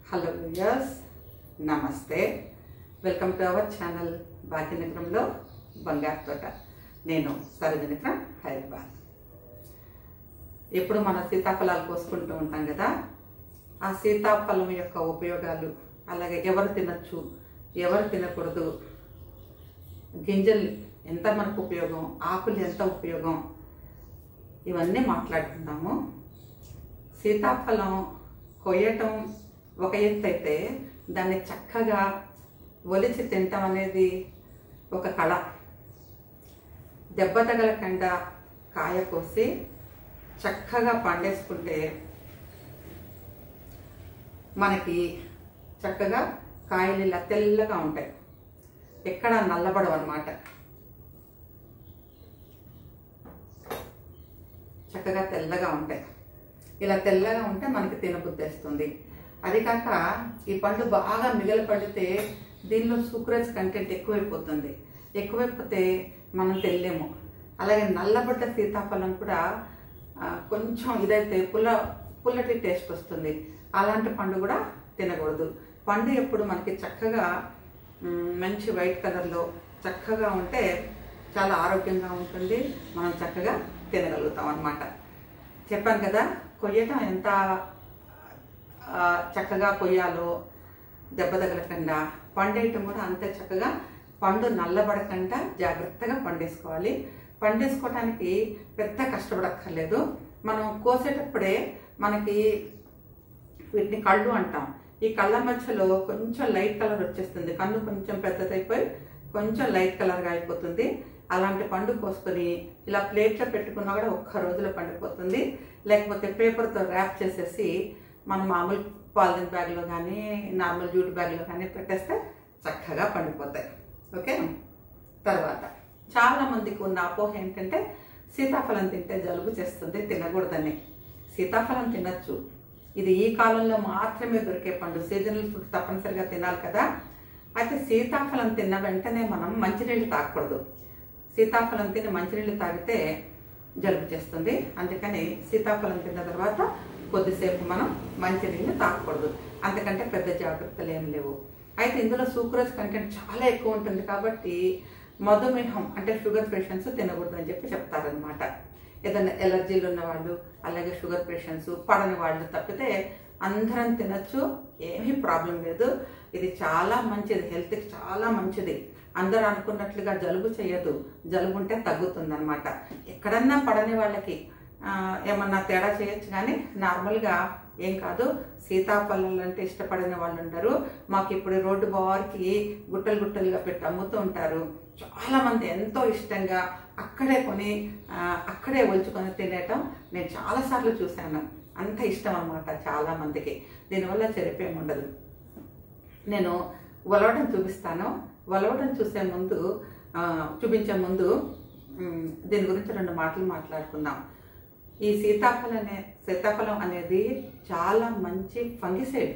Hello viewers నమస్తే welcome to our channel భాగ్యనగరంలో బంగారు తోట నేను సరోజిని ఫ్రమ్ హైదరాబాద్ ఎప్పుడు మనం సీతాఫలాలు కోసుకుంటూ ఉంటాం కదా ఆ సీతాఫలం యొక్క ఉపయోగాలు అలాగే ఎవరు తినచ్చు ఎవరు తినకూడదు గింజలు ఎంత మనకు ఉపయోగం ఆకులు ఎంత ఉపయోగం ఇవన్నీ మాట్లాడుకుందాము సీతాఫలం కొయ్యటం ఒక ఎత్తు అయితే దాన్ని చక్కగా ఒలిచి తినటం అనేది ఒక కళ దెబ్బ తగలకుండా కాయ కోసి చక్కగా పండేసుకుంటే మనకి చక్కగా కాయలు ఇలా తెల్లగా ఉంటాయి ఎక్కడ నల్లబడవు అనమాట చక్కగా తెల్లగా ఉంటాయి ఇలా తెల్లగా ఉంటే మనకి తినబుద్ధేస్తుంది అది కాక ఈ పండు బాగా మిగల పడితే దీనిలో సూక్రేజ్ కంటెంట్ ఎక్కువైపోతుంది ఎక్కువైపోతే మనం తెల్లేము అలాగే నల్లబడ్డ సీతాఫలం కూడా ఆ, కొంచెం ఇదైతే పుల్ల పుల్లటి టేస్ట్ వస్తుంది అలాంటి పండు కూడా తినకూడదు పండు ఎప్పుడు మనకి చక్కగా మ్, మంచి వైట్ కలర్లో చక్కగా ఉంటే చాలా ఆరోగ్యంగా ఉంటుంది మనం చక్కగా తినగలుగుతాం అన్నమాట చెప్పాను కదా కొయ్యటం ఎంత ఆ, చక్కగా కొయ్యాలో దెబ్బ తగలకుండా పండేయటం కూడా అంతే చక్కగా పండు నల్లబడకుండా జాగ్రత్తగా పండేసుకోవాలి పండేసుకోవడానికి పెద్ద కష్టపడక్కర్లేదు మనం కోసేటప్పుడే మనకి వీటిని కళ్ళు అంటాం ఈ కళ్ళ మధ్యలో కొంచెం లైట్ కలర్ వచ్చేస్తుంది కన్ను కొంచెం పెద్దదైపోయి కొంచెం లైట్ కలర్గా అయిపోతుంది అలాంటి పండు కోసుకొని ఇలా ప్లేట్లో పెట్టుకున్నా కూడా ఒక్క రోజులో పండిపోతుంది లేకపోతే పేపర్తో ర్యాప్ చేసేసి మనం మామూలు పాలిథిన్ బ్యాగ్లో కానీ నార్మల్ జూట్ బ్యాగ్లో కానీ పెట్టేస్తే చక్కగా పండిపోతాయి ఓకే తర్వాత చాలా మందికి ఉన్న అపోహ ఏంటంటే సీతాఫలం తింటే జలుబు చేస్తుంది తినకూడదని సీతాఫలం తినచ్చు ఇది ఈ కాలంలో మాత్రమే దొరికే పండు సీజనల్ ఫ్రూట్ తప్పనిసరిగా తినాలి కదా అయితే సీతాఫలం తిన్న వెంటనే మనం మంచినీళ్ళు తాగకూడదు సీతాఫలం తిని మంచినీళ్ళు తాగితే జలుబు చేస్తుంది అందుకని సీతాఫలం తిన్న తర్వాత కొద్దిసేపు మనం మంచినీళ్ళు తాగకూడదు అంతకంటే పెద్ద జాగ్రత్తలు ఏం లేవు అయితే ఇందులో సూక్రోజ్ కంటెంట్ చాలా ఎక్కువ ఉంటుంది కాబట్టి మధుమేహం అంటే షుగర్ పేషెంట్స్ తినకూడదు అని చెప్పి చెప్తారనమాట ఏదైనా ఎలర్జీలు ఉన్న వాళ్ళు అలాగే షుగర్ పేషెంట్స్ పడని వాళ్ళు తప్పితే అందరం తినచ్చు ఏమీ ప్రాబ్లం లేదు ఇది చాలా మంచిది హెల్త్కి చాలా మంచిది అందరూ అనుకున్నట్లుగా జలుబు చేయదు జలుబు ఉంటే తగ్గుతుంది అనమాట ఎక్కడన్నా పడని వాళ్ళకి ఆ, ఏమన్నా తేడా చేయొచ్చు కానీ నార్మల్గా ఏం కాదు సీతాఫలాలు అంటే ఇష్టపడిన వాళ్ళు ఉంటారు మాకు ఇప్పుడు ఈ రోడ్డు బారికి గుట్టలు గుట్టలుగా పెట్టి అమ్ముతూ ఉంటారు చాలా మంది ఎంతో ఇష్టంగా అక్కడే కొని ఆ, అక్కడే ఒలుచుకొని తినేయటం నేను చాలాసార్లు చూశాను అంత ఇష్టం అనమాట చాలా మందికి దీనివల్ల చెరిపేం ఉండదు నేను వలవడం చూపిస్తాను వలవడం చూసే ముందు ఆ, చూపించే ముందు మ్, దీని గురించి రెండు మాటలు మాట్లాడుకుందాం ఈ సీతాఫలం అనే సీతాఫలం అనేది చాలా మంచి ఫంగిసైడ్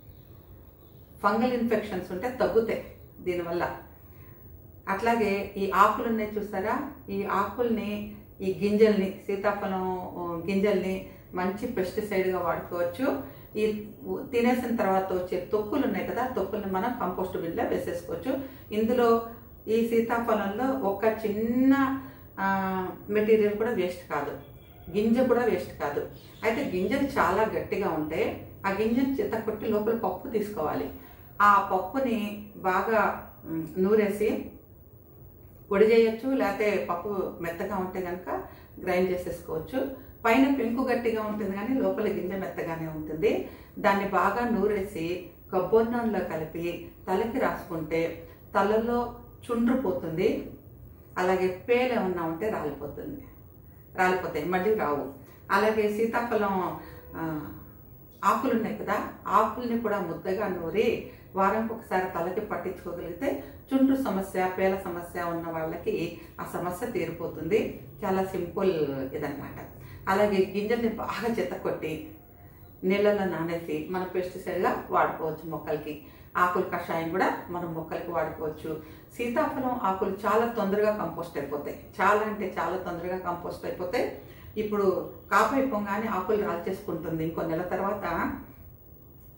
ఫంగల్ ఇన్ఫెక్షన్స్ ఉంటే తగ్గుతాయి దీనివల్ల అట్లాగే ఈ ఆకులు ఉన్నాయి చూసారా ఈ ఆకుల్ని ఈ గింజల్ని సీతాఫలం ఆ, గింజల్ని మంచి పెస్టిసైడ్గా వాడుకోవచ్చు ఈ ఉ- తినేసిన తర్వాత వచ్చే తొక్కులు ఉన్నాయి కదా తొక్కుల్ని మనం కంపోస్ట్ బిన్లో వేసేసుకోవచ్చు ఇందులో ఈ సీతాఫలంలో ఒక చిన్న మెటీరియల్ కూడా వేస్ట్ కాదు గింజ కూడా వేస్ట్ కాదు అయితే గింజలు చాలా గట్టిగా ఉంటే ఆ గింజను చిత్త కొట్టి లోపల పప్పు తీసుకోవాలి ఆ పప్పుని బాగా మ్, నూరేసి పొడి చేయొచ్చు లేకపోతే పప్పు మెత్తగా ఉంటే కనుక గ్రైండ్ చేసేసుకోవచ్చు పైన పెంకు గట్టిగా ఉంటుంది కానీ లోపల గింజ మెత్తగానే ఉంటుంది దాన్ని బాగా నూరేసి కొబ్బరి నూనెలో కలిపి తలకి రాసుకుంటే తలలో చుండ్రు పోతుంది అలాగే పేలు ఏమన్నా ఉంటే రాలిపోతుంది రాలిపోతాయి మళ్ళీ రావు అలాగే సీతాఫలం ఆ, ఆకులు ఉన్నాయి కదా ఆకుల్ని కూడా ముద్దగా నూరి వారానికి ఒకసారి తలకి పట్టించుకోగలిగితే చుండ్రు సమస్య పేల సమస్య ఉన్న వాళ్ళకి ఆ సమస్య తీరిపోతుంది చాలా సింపుల్ ఇదన్నమాట అలాగే గింజల్ని బాగా చెత్తకొట్టి నీళ్ళలో నానేసి మన పెస్టిసైడ్గా వాడుకోవచ్చు మొక్కలకి ఆకుల కషాయం కూడా మనం మొక్కలకి వాడుకోవచ్చు సీతాఫలం ఆకులు చాలా తొందరగా కంపోస్ట్ అయిపోతాయి చాలా అంటే చాలా తొందరగా కంపోస్ట్ అయిపోతాయి ఇప్పుడు కాపు అయిపోగానే ఆకులు రాల్చేసుకుంటుంది ఇంకో నెల తర్వాత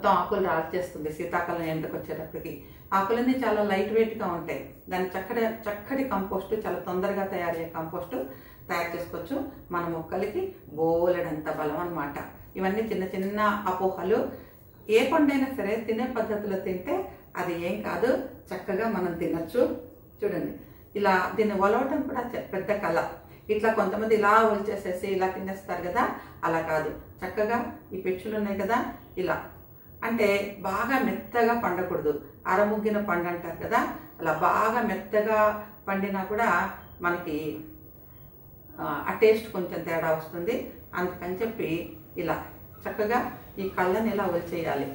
మొత్తం ఆకులు రాల్చేస్తుంది శీతాకాలం ఎండకు వచ్చేటప్పటికి ఆకులన్నీ చాలా లైట్ వెయిట్గా ఉంటాయి దాని చక్కటి చక్కటి కంపోస్టు చాలా తొందరగా తయారయ్యే కంపోస్టు తయారు చేసుకోవచ్చు మన మొక్కలకి బోలెడంత బలం అన్నమాట ఇవన్నీ చిన్న చిన్న అపోహలు ఏ పండైనా సరే తినే పద్ధతిలో తింటే అది ఏం కాదు చక్కగా మనం తినచ్చు చూడండి ఇలా దీన్ని ఒలవటం కూడా చె- పెద్ద కళ ఇట్లా కొంతమంది ఇలా ఒలిచేసేసి ఇలా తినేస్తారు కదా అలా కాదు చక్కగా ఈ పెచ్చులు ఉన్నాయి కదా ఇలా అంటే బాగా మెత్తగా పండకూడదు అరముగ్గిన పండు అంటారు కదా అలా బాగా మెత్తగా పండినా కూడా మనకి ఆ, ఆ టేస్ట్ కొంచెం తేడా వస్తుంది అందుకని చెప్పి ఇలా చక్కగా ఈ కళ్ళని ఇలా ఒలిచేయాలి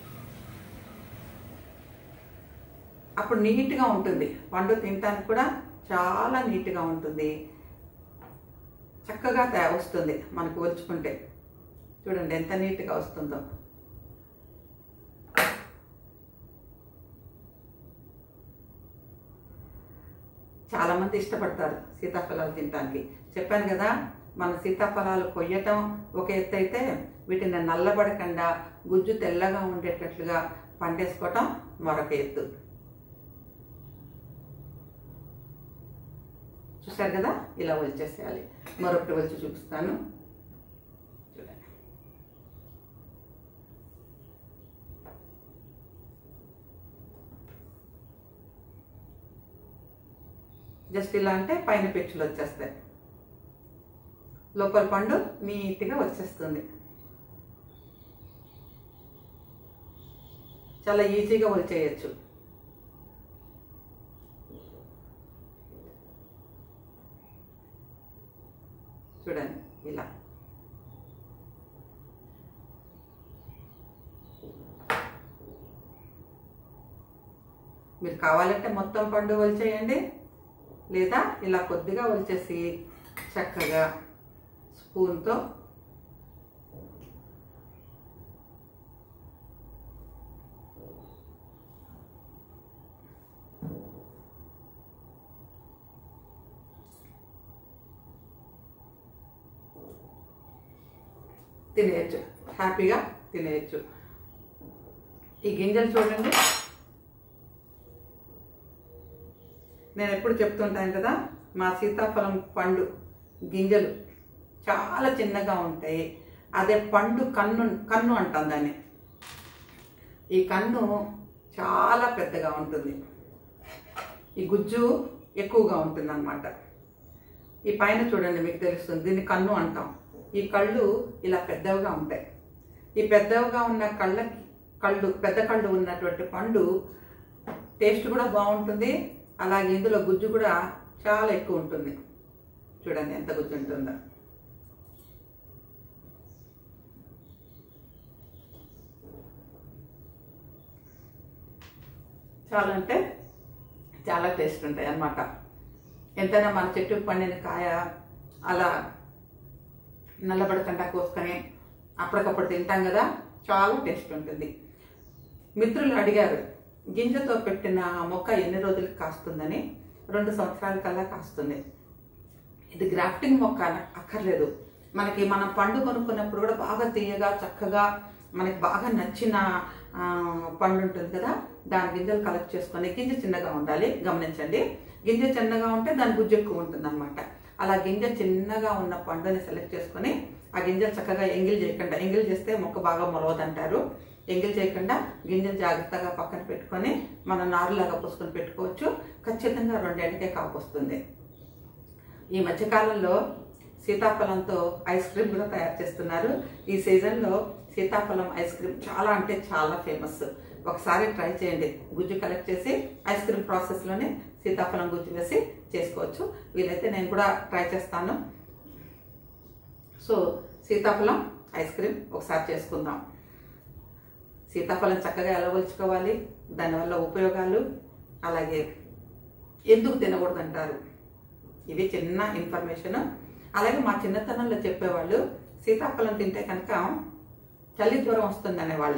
అప్పుడు నీట్గా ఉంటుంది పండు తినటానికి కూడా చాలా నీట్గా ఉంటుంది చక్కగా తయా వస్తుంది మనకు ఒలుచుకుంటే చూడండి ఎంత నీట్గా వస్తుందో చాలా మంది ఇష్టపడతారు సీతాఫలాలు తినడానికి చెప్పాను కదా మన సీతాఫలాలు కొయ్యటం ఒక ఎత్తు అయితే వీటిని నల్లబడకుండా గుజ్జు తెల్లగా ఉండేటట్లుగా పండేసుకోవటం మరొక ఎత్తు చూసారు కదా ఇలా వచ్చేసేయాలి మరొకటి వచ్చి చూపిస్తాను చూడండి జస్ట్ ఇలా అంటే పైన పెచ్చులు వచ్చేస్తాయి లోపల పండు నీట్గా వచ్చేస్తుంది చాలా ఈజీగా వచ్చేయచ్చు చూడండి ఇలా మీరు కావాలంటే మొత్తం పండు వలిచేయండి లేదా ఇలా కొద్దిగా వలిచేసి చక్కగా స్పూన్తో తినేయచ్చు హ్యాపీగా తినేయచ్చు ఈ గింజలు చూడండి నేను ఎప్పుడు చెప్తుంటాను కదా మా సీతాఫలం పండు గింజలు చాలా చిన్నగా ఉంటాయి అదే పండు కన్ను కన్ను అంటాం దాన్ని ఈ కన్ను చాలా పెద్దగా ఉంటుంది ఈ గుజ్జు ఎక్కువగా ఉంటుంది అనమాట ఈ పైన చూడండి మీకు తెలుస్తుంది దీన్ని కన్ను అంటాం ఈ కళ్ళు ఇలా పెద్దవిగా ఉంటాయి ఈ పెద్దవిగా ఉన్న కళ్ళకి కళ్ళు పెద్ద కళ్ళు ఉన్నటువంటి పండు టేస్ట్ కూడా బాగుంటుంది అలాగే ఇందులో గుజ్జు కూడా చాలా ఎక్కువ ఉంటుంది చూడండి ఎంత గుజ్జు ఉంటుందో చాలా అంటే చాలా టేస్ట్ ఉంటాయి అన్నమాట ఎంతైనా మన చెట్టు పండిన కాయ అలా నల్లబడకుండా కోసుకొని అప్పటికప్పుడు తింటాం కదా చాలా టేస్ట్ ఉంటుంది మిత్రులు అడిగారు గింజతో పెట్టిన మొక్క ఎన్ని రోజులకి కాస్తుందని రెండు సంవత్సరాల కల్లా కాస్తుంది ఇది గ్రాఫ్టింగ్ మొక్క అన- అక్కర్లేదు మనకి మనం పండు కొనుక్కున్నప్పుడు కూడా బాగా తీయగా చక్కగా మనకి బాగా నచ్చిన ఆ, పండు ఉంటుంది కదా దాని గింజలు కలెక్ట్ చేసుకొని గింజ చిన్నగా ఉండాలి గమనించండి గింజ చిన్నగా ఉంటే దాని గుజ్జు ఎక్కువ ఉంటుంది అనమాట అలా గింజ చిన్నగా ఉన్న పండుని సెలెక్ట్ చేసుకొని ఆ గింజలు చక్కగా ఎంగిల్ చేయకుండా ఎంగిల్ చేస్తే మొక్క బాగా మొలవదంటారు ఎంగిల్ చేయకుండా గింజలు జాగ్రత్తగా పక్కన పెట్టుకొని మనం నారులాగా పోసుకొని పెట్టుకోవచ్చు ఖచ్చితంగా రెండేళ్ళకే కాపు వస్తుంది ఈ మధ్యకాలంలో సీతాఫలంతో ఐస్ క్రీమ్ కూడా తయారు చేస్తున్నారు ఈ సీజన్లో సీతాఫలం ఐస్ క్రీమ్ చాలా అంటే చాలా ఫేమస్ ఒకసారి ట్రై చేయండి గుజ్జు కలెక్ట్ చేసి ఐస్ క్రీమ్ ప్రాసెస్లోనే సీతాఫలం గుజ్జు వేసి చేసుకోవచ్చు వీలైతే నేను కూడా ట్రై చేస్తాను సో సీతాఫలం ఐస్ క్రీమ్ ఒకసారి చేసుకుందాం సీతాఫలం చక్కగా ఎలా ఒలుచుకోవాలి దానివల్ల ఉపయోగాలు అలాగే ఎందుకు తినకూడదు అంటారు ఇవి చిన్న ఇన్ఫర్మేషన్ అలాగే మా చిన్నతనంలో చెప్పేవాళ్ళు సీతాఫలం తింటే కనుక చలి జ్వరం వస్తుంది అనేవాళ్ళు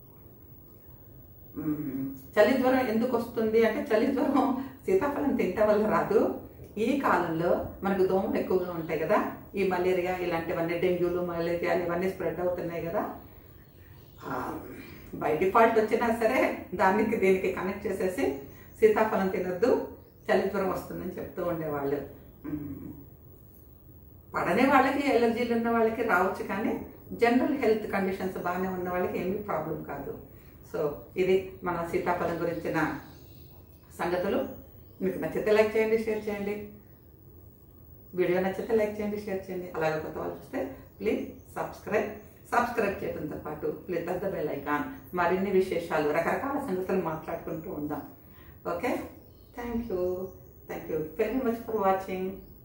మ్మ్. చలి జ్వరం ఎందుకు వస్తుంది అంటే చలి జ్వరం సీతాఫలం తింటే వల్ల రాదు ఈ కాలంలో మనకు దోమలు ఎక్కువగా ఉంటాయి కదా ఈ మలేరియా ఇలాంటివన్నీ డెంగ్యూలు మలేరియా ఇవన్నీ స్ప్రెడ్ అవుతున్నాయి కదా ఆ, బై డిఫాల్ట్ వచ్చినా సరే దానికి దీనికి కనెక్ట్ చేసేసి సీతాఫలం తినొద్దు చలి జ్వరం వస్తుందని చెప్తూ ఉండేవాళ్ళు మ్మ్. పడని వాళ్ళకి ఎలర్జీలు ఉన్న వాళ్ళకి రావచ్చు కానీ జనరల్ హెల్త్ కండిషన్స్ బాగానే ఉన్న వాళ్ళకి ఏమీ ప్రాబ్లం కాదు సో ఇది మన సీతాఫలం గురించిన సంగతులు మీకు నచ్చితే లైక్ చేయండి షేర్ చేయండి వీడియో నచ్చితే లైక్ చేయండి షేర్ చేయండి అలాగే కొత్త వాళ్ళు చూస్తే ప్లీజ్ సబ్స్క్రైబ్ సబ్స్క్రైబ్ చేయడంతో పాటు ప్లీజ్ ద బెల్ ఐకాన్ మరిన్ని విశేషాలు రకరకాల సంగతులు మాట్లాడుకుంటూ ఉందాం okay thank you thank you very much for watching